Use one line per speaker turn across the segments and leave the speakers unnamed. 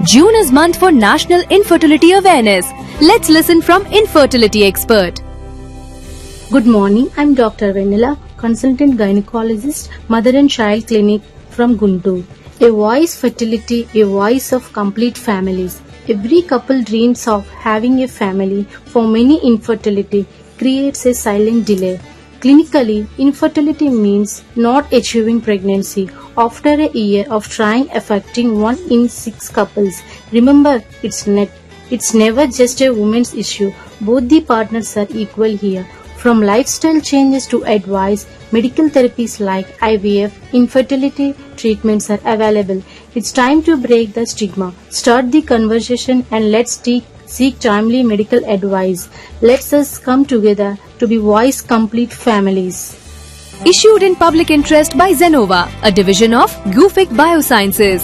June is month for National Infertility Awareness. Let's listen from infertility expert.
Good morning. I'm Dr. Vanilla, consultant gynecologist, mother and child clinic from Guntur. A voice fertility, a voice of complete families. Every couple dreams of having a family. For many, infertility creates a silent delay. Clinically, infertility means not achieving pregnancy after a year of trying affecting 1 in 6 couples. Remember, it's net. It's never just a woman's issue. Both the partners are equal here. From lifestyle changes to advice, medical therapies like IVF, infertility treatments are available. It's time to break the stigma. Start the conversation and let's seek, seek timely medical advice. Let's us come together to be voice complete families.
Issued in public interest by Zenova, a division of Gufic Biosciences.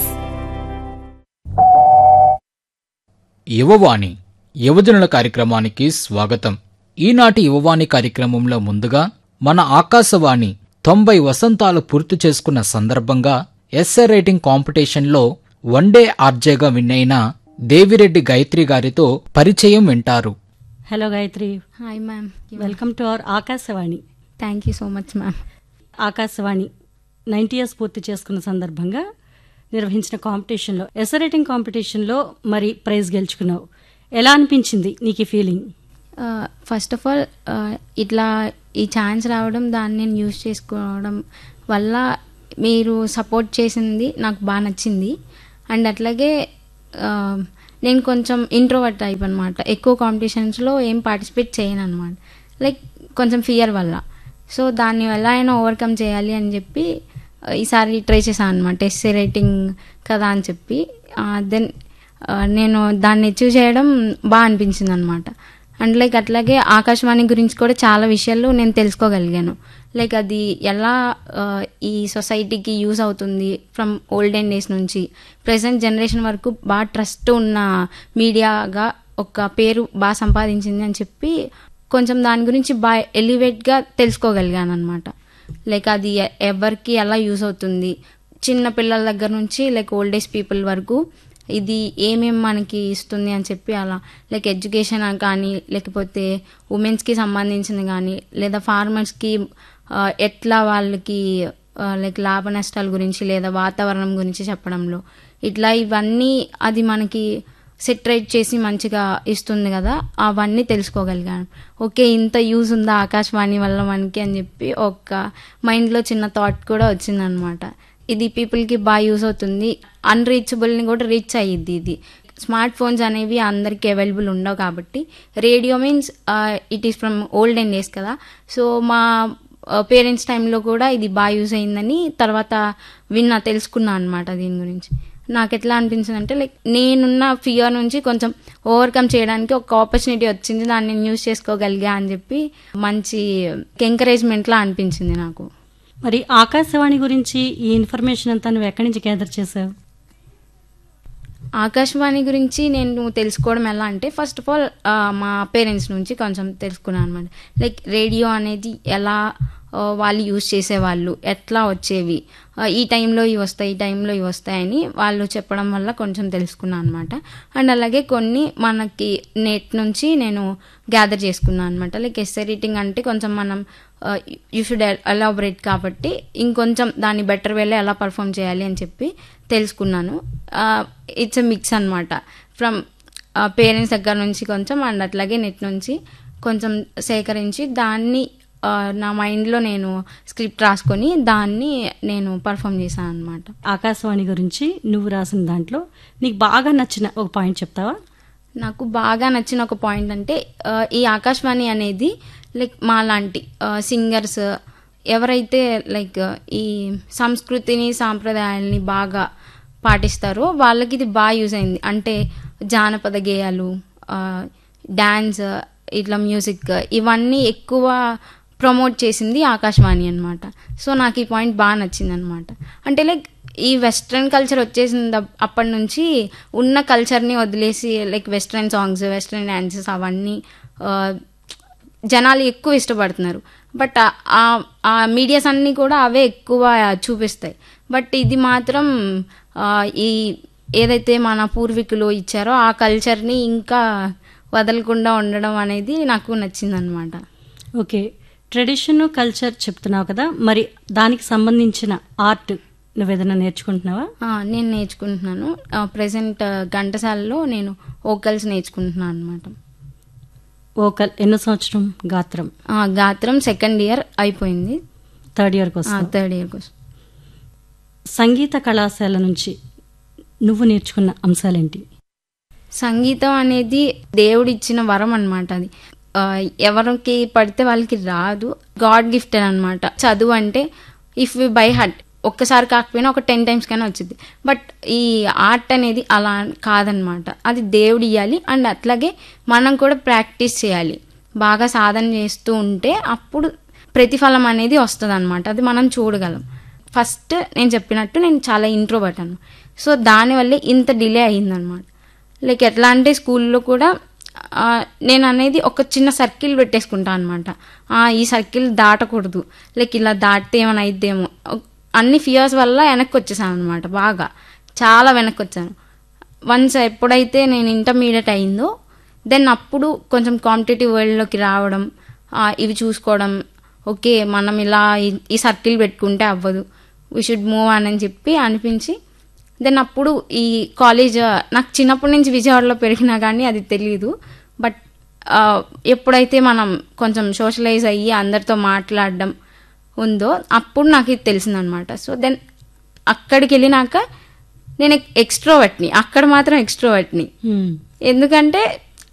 Yuvavani యువజనుల కార్యక్రమానికి స్వాగతం ఈనాటి యువవాణి కార్యక్రమంలో ముందుగా మన ఆకాశవాణి తొంభై వసంతాలు పూర్తి చేసుకున్న సందర్భంగా ఎస్ఏ రైటింగ్ కాంపిటీషన్లో వన్డే ఆర్జేగా విన్నైన దేవిరెడ్డి గాయత్రి గారితో పరిచయం వింటారు
hello Gayathri
hi ma'am
welcome to our Akashvani
thank you so much ma'am
Akashvani ninety years పూర్తి చేసుకున్న సందర్భంగా నిర్వహించిన కాంపిటీషన్లో ఎస్ఆర్ రైటింగ్ కాంపిటీషన్లో మరి ప్రైజ్ గెలుచుకున్నావు ఎలా అనిపించింది నీకు ఈ ఫీలింగ్
ఫస్ట్ ఆఫ్ ఆల్ ఇట్లా ఈ ఛాన్స్ రావడం దాన్ని నేను యూజ్ చేసుకోవడం వల్ల మీరు సపోర్ట్ చేసింది నాకు బాగా నచ్చింది అండ్ అట్లాగే ఆ, నేను కొంచెం ఇంట్రోవర్ట్ టైప్ అనమాట ఎక్కువ కాంపిటీషన్స్లో ఏం పార్టిసిపేట్ చేయను అనమాట లైక్ కొంచెం ఫియర్ వల్ల సో దాన్ని ఎలా అయినా ఓవర్కమ్ చేయాలి అని చెప్పి ఆ, ఈసారి ట్రై చేశాను అనమాట ఎస్సే రైటింగ్ కదా అని చెప్పి దెన్ నేను దాన్ని అచీవ్ చేయడం బాగా అనిపించింది అనమాట అండ్ లైక్ అట్లాగే ఆకాశవాణి గురించి కూడా చాలా విషయాలు నేను తెలుసుకోగలిగాను లైక్ అది ఎలా ఆ, ఈ సొసైటీకి యూజ్ అవుతుంది ఫ్రమ్ ఓల్డెన్ డేస్ నుంచి ప్రజెంట్ జనరేషన్ వరకు బాగా ట్రస్ట్ ఉన్న మీడియాగా ఒక పేరు బాగా సంపాదించింది అని చెప్పి కొంచెం దాని గురించి బాగా ఎలివేట్గా తెలుసుకోగలిగాను అనమాట లైక్ అది ఎ- ఎవరికి ఎలా యూజ్ అవుతుంది చిన్న పిల్లల దగ్గర నుంచి లైక్ ఓల్డ్ ఏజ్ పీపుల్ వరకు ఇది ఏమేమి మనకి ఇస్తుంది అని చెప్పి అలా లైక్ ఎడ్యుకేషన్ కానీ లేకపోతే ఉమెన్స్కి సంబంధించింది కానీ లేదా ఫార్మర్స్కి ఎట్లా వాళ్ళకి లైక్ లాభ నష్టాల గురించి లేదా వాతావరణం గురించి చెప్పడంలో ఇట్లా ఇవన్నీ అది మనకి సెటరేట్ చేసి మంచిగా ఇస్తుంది కదా అవన్నీ తెలుసుకోగలిగాను ఓకే ఇంత యూజ్ ఉందా ఆకాశవాణి వల్ల మనకి అని చెప్పి ఒక మైండ్లో చిన్న థాట్ కూడా వచ్చిందనమాట ఇది పీపుల్కి బాగా యూజ్ అవుతుంది అన్రీచబుల్ని కూడా రీచ్ అయ్యిద్ది ఇది స్మార్ట్ ఫోన్స్ అనేవి అందరికీ అవైలబుల్ ఉండవు కాబట్టి radio means it is from old and days కదా సో మా పేరెంట్స్ టైంలో కూడా ఇది బాగా యూజ్ అయిందని తర్వాత విన్నా తెలుసుకున్నా అనమాట దీని గురించి నాకు ఎట్లా అనిపించింది అంటే లైక్ నేనున్న ఫియర్ నుంచి కొంచెం ఓవర్కమ్ చేయడానికి ఒక ఆపర్చునిటీ వచ్చింది దాన్ని నేను యూజ్ చేసుకోగలిగా అని చెప్పి మంచి ఎంకరేజ్మెంట్లా అనిపించింది నాకు
మరి ఆకాశవాణి గురించి ఈ ఇన్ఫర్మేషన్ అంతా నువ్వు ఎక్కడి నుంచి గ్యాదర్ చేసావు
ఆకాశవాణి గురించి నేను తెలుసుకోవడం ఎలా అంటే ఫస్ట్ ఆఫ్ ఆల్ మా పేరెంట్స్ నుంచి కొంచెం తెలుసుకున్నాను అనమాట లైక్ రేడియో అనేది ఎలా ఆ, వాళ్ళు యూజ్ చేసేవాళ్ళు ఎట్లా వచ్చేవి ఆ, ఈ టైంలో ఇవి వస్తాయి ఈ టైంలో ఇవి వస్తాయని వాళ్ళు చెప్పడం వల్ల కొంచెం తెలుసుకున్నాను అనమాట అండ్ అలాగే కొన్ని మనకి నెట్ నుంచి నేను గ్యాదర్ చేసుకున్నాను అనమాట లైక్ ఎస్ఏ రీటింగ్ అంటే కొంచెం మనం యూ షుడ్ ఎలాబరేట్ కాబట్టి ఇంకొంచెం దాన్ని బెటర్ వేలో ఎలా పర్ఫామ్ చేయాలి అని చెప్పి తెలుసుకున్నాను ఇట్స్ ఎ మిక్స్ అనమాట ఫ్రమ్ పేరెంట్స్ దగ్గర నుంచి కొంచెం అండ్ అట్లాగే నెట్ నుంచి కొంచెం సేకరించి దాన్ని ఆ, నా మైండ్లో నేను స్క్రిప్ట్ రాసుకొని దాన్ని నేను పర్ఫామ్ చేశాను అనమాట
ఆకాశవాణి గురించి నువ్వు రాసిన దాంట్లో నీకు బాగా నచ్చిన ఒక పాయింట్ చెప్తావా
నాకు బాగా నచ్చిన ఒక పాయింట్ అంటే ఆ, ఈ ఆకాశవాణి అనేది లైక్ మా లాంటి సింగర్స్ ఎవరైతే లైక్ ఈ సంస్కృతిని సాంప్రదాయాల్ని బాగా పాటిస్తారో వాళ్ళకి ఇది బాగా యూజ్ అయింది అంటే జానపద గేయాలు డ్యాన్స్ ఇట్లా మ్యూజిక్ ఇవన్నీ ఎక్కువ ప్రమోట్ చేసింది ఆకాశవాణి అనమాట సో నాకు ఈ పాయింట్ బాగా నచ్చింది అనమాట అంటే లైక్ ఈ వెస్ట్రన్ కల్చర్ వచ్చేసిన అప్పటి నుంచి ఉన్న కల్చర్ని వదిలేసి like western songs western dances అవన్నీ ఆ, జనాలు ఎక్కువ ఇష్టపడుతున్నారు బట్ ఆ- ఆ మీడియాస్ అన్నీ కూడా అవే ఎక్కువ చూపిస్తాయి బట్ ఇది మాత్రం ఆ, ఈ ఏదైతే మన పూర్వీకులు ఇచ్చారో ఆ కల్చర్ని ఇంకా వదలకుండా ఉండడం అనేది నాకు నచ్చిందనమాట
ఓకే ట్రెడిషన్ కల్చర్ చెప్తున్నావు కదా మరి దానికి సంబంధించిన ఆర్ట్ నువ్వేదైనా నేర్చుకుంటున్నావా
ఆ, నేను నేర్చుకుంటున్నాను ప్రజెంట్ ఘంటసాలలో నేను ఓకల్స్ నేర్చుకుంటున్నాను అనమాట
ఓకల్ ఎన్నో సంవత్సరం గాత్రం
గాత్రం సెకండ్ ఇయర్ అయిపోయింది
థర్డ్ ఇయర్ కోసం
థర్డ్ ఇయర్ కోసం
సంగీత కళాశాల నుంచి నువ్వు నేర్చుకున్న అంశాలేంటి
సంగీతం అనేది దేవుడు ఇచ్చిన వరం అనమాట అది ఆ, ఎవరికి పడితే వాళ్ళకి రాదు గాడ్ గిఫ్టెడ్ అనమాట చదువు అంటే ఇఫ్ వి బై హట్ ఒక్కసారి కాకపోయినా ఒక టెన్ టైమ్స్ కైనా వచ్చింది బట్ ఈ ఆర్ట్ అనేది అలా కాదనమాట అది దేవుడు ఇవ్వాలి అండ్ అట్లాగే మనం కూడా ప్రాక్టీస్ చేయాలి బాగా సాధన చేస్తూ ఉంటే అప్పుడు ప్రతిఫలం అనేది వస్తుంది అనమాట అది మనం చూడగలం ఫస్ట్ నేను చెప్పినట్టు నేను చాలా ఇంట్రోవర్ట్ అను సో దానివల్లే ఇంత డిలే అయ్యిందనమాట లైక్ ఎట్లా అంటే స్కూల్లో కూడా ఆ, నేను అనేది ఒక చిన్న సర్కిల్ పెట్టేసుకుంటా అనమాట ఈ సర్కిల్ దాటకూడదు లైక్ ఇలా దాటితే ఏమైనా అయిద్దేమో అన్ని ఫియర్స్ వల్ల వెనక్కి వచ్చేసాను అనమాట బాగా చాలా వెనక్కి వచ్చాను వన్స్ ఎప్పుడైతే నేను ఇంటర్మీడియట్ అయిందో దెన్ అప్పుడు కొంచెం కాంపిటేటివ్ వరల్డ్లోకి రావడం ఆ, ఇవి చూసుకోవడం ఓకే మనం ఇలా ఈ- ఈ సర్కిల్ పెట్టుకుంటే అవ్వదు వీ షుడ్ మూవ్ అని అని చెప్పి అనిపించి దెన్ అప్పుడు ఈ కాలేజ్ నాకు చిన్నప్పటి నుంచి విజయవాడలో పెరిగినా కానీ అది తెలియదు బట్ ఆ, ఎప్పుడైతే మనం కొంచెం సోషలైజ్ అయ్యి అందరితో మాట్లాడడం ఉందో అప్పుడు నాకు ఇది తెలిసిందనమాట సో దెన్ అక్కడికి వెళ్ళినాక నేను ఎక్స్ట్రోవర్ట్ని అక్కడ మాత్రం ఎక్స్ట్రోవర్ట్ని
హ్మ్.
ఎందుకంటే